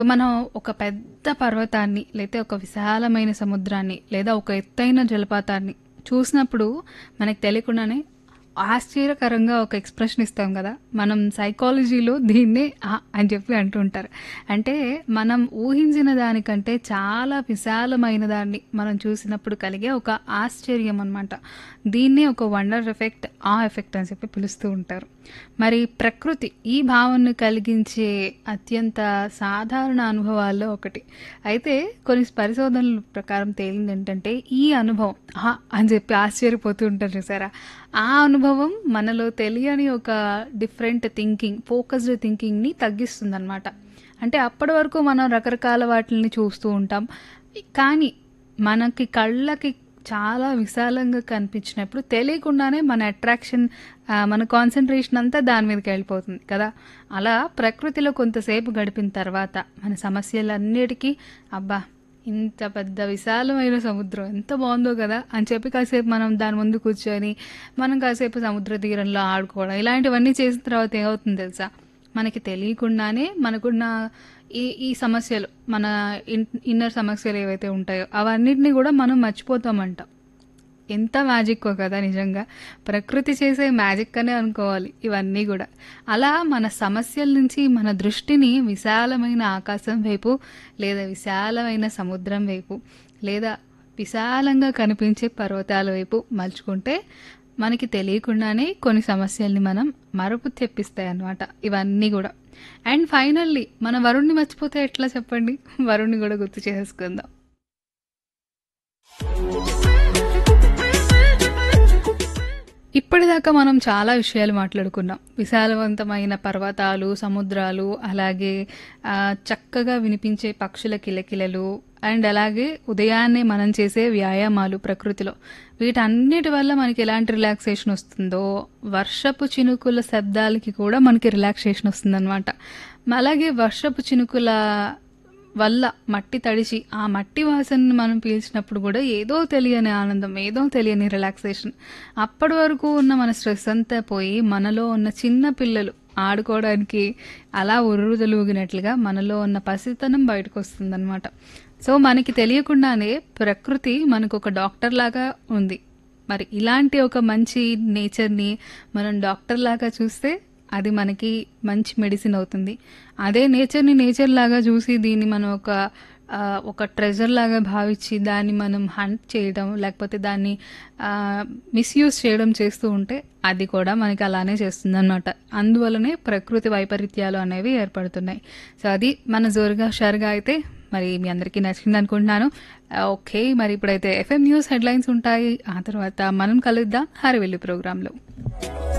మనం ఒక పెద్ద పర్వతాన్ని లేతే ఒక విశాలమైన సముద్రాన్ని లేదా ఒక ఎత్తైన జలపాతాన్ని చూసినప్పుడు మనకు తెలియకుండానే ఆశ్చర్యకరంగా ఒక ఎక్స్ప్రెషన్ ఇస్తాం కదా మనం సైకాలజీలో దీన్నే "ఆ" అని చెప్పి అంటుంటారు అంటే మనం ఊహించిన దానికంటే చాలా విశాలమైన దాన్ని మనం చూసినప్పుడు కలిగే ఒక ఆశ్చర్యం అన్నమాట దీన్నే ఒక వండర్ ఎఫెక్ట్ ఆ ఎఫెక్ట్ అని చెప్పి పిలుస్తూ ఉంటారు మరి ప్రకృతి ఈ భావనను కలిగించే అత్యంత సాధారణ అనుభవాల్లో ఒకటి అయితే కొన్ని పరిశోధనల ప్రకారం తేలింది ఏంటంటే ఈ అనుభవం "ఆహా" అని చెప్పి ఆశ్చర్యపోతూ ఉంటారు చూసారా ఆ అనుభవం మనలో తెలియని ఒక డిఫరెంట్ థింకింగ్ ఫోకస్డ్ థింకింగ్ని తగ్గిస్తుంది అనమాట అంటే అప్పటి వరకు మనం రకరకాల వాటిని చూస్తూ ఉంటాం కానీ మనకి కళ్ళకి చాలా విశాలంగా కనిపించినప్పుడు తెలియకుండానే మన అట్రాక్షన్ మన కాన్సన్ట్రేషన్ అంతా దాని మీదకి వెళ్ళిపోతుంది కదా అలా ప్రకృతిలో కొంతసేపు గడిపిన తర్వాత మన సమస్యలన్నిటికీ అబ్బా ఇంత పెద్ద విశాలమైన సముద్రం ఎంత బాగుందో కదా అని చెప్పి కాసేపు మనం దాని ముందు కూర్చొని మనం కాసేపు సముద్ర తీరంలో ఆడుకోవడం ఇలాంటివన్నీ చేసిన తర్వాత ఏమవుతుంది తెలుసా మనకి తెలియకుండానే మనకున్న ఈ ఈ సమస్యలు మన ఇన్ ఇన్నర్ సమస్యలు ఏవైతే ఉంటాయో అవన్నిటిని కూడా మనం మర్చిపోతామంట ఎంత మ్యాజిక్ కదా నిజంగా ప్రకృతి చేసే మ్యాజిక్ అనే అనుకోవాలి ఇవన్నీ కూడా అలా మన సమస్యల నుంచి మన దృష్టిని విశాలమైన ఆకాశం వైపు లేదా విశాలమైన సముద్రం వైపు లేదా విశాలంగా కనిపించే పర్వతాల వైపు మలుచుకుంటే మనకి తెలియకుండానే కొన్ని సమస్యల్ని మనం మరపు తెప్పిస్తాయి అన్నమాట ఇవన్నీ కూడా అండ్ ఫైనల్లీ మన వరుణ్ణి మర్చిపోతే ఎట్లా చెప్పండి వరుణ్ణి కూడా గుర్తు చేసుకుందాం ఇప్పటిదాకా మనం చాలా విషయాలు మాట్లాడుకున్నాం విశాలవంతమైన పర్వతాలు సముద్రాలు అలాగే ఆ, చక్కగా వినిపించే పక్షుల కిలకిలలు అండ్ అలాగే ఉదయాన్నే మనం చేసే వ్యాయామాలు ప్రకృతిలో వీటన్నిటి వల్ల మనకి ఎలాంటి రిలాక్సేషన్ వస్తుందో వర్షపు చినుకుల శబ్దాలకి కూడా మనకి రిలాక్సేషన్ వస్తుందన్నమాట అలాగే వర్షపు చినుకుల వల్ల మట్టి తడిచి ఆ మట్టి వాసనని మనం పీల్చినప్పుడు కూడా ఏదో తెలియని ఆనందం ఏదో తెలియని రిలాక్సేషన్ అప్పటి వరకు ఉన్న మన స్ట్రెస్ అంతా పోయి మనలో ఉన్న చిన్న పిల్లలు ఆడుకోవడానికి అలా ఉర్రుదలూగినట్లుగా మనలో ఉన్న పసితనం బయటకు వస్తుందన్నమాట సో మనకి తెలియకుండానే ప్రకృతి మనకు ఒక డాక్టర్ లాగా ఉంది మరి ఇలాంటి ఒక మంచి నేచర్ని మనం డాక్టర్ లాగా చూస్తే అది మనకి మంచి మెడిసిన్ అవుతుంది అదే నేచర్ని నేచర్ లాగా చూసి దీన్ని మనం ఒక ఆ, ఒక ట్రెజర్ లాగా భావించి దాన్ని మనం హంట్ చేయడం లేకపోతే దాన్ని మిస్యూజ్ చేయడం చేస్తూ ఉంటే అది కూడా మనకి అలానే చేస్తుంది అనమాట అందువలనే ప్రకృతి వైపరీత్యాలు అనేవి ఏర్పడుతున్నాయి సో అది మన జోరుగా షారుగా అయితే మరి మీ అందరికీ నచ్చింది అనుకుంటున్నాను ఆ, ఓకే మరి ఇప్పుడైతే ఎఫ్ఎం న్యూస్ హెడ్లైన్స్ ఉంటాయి ఆ తర్వాత మనం కలుద్దాం హరివెల్లి ప్రోగ్రాంలో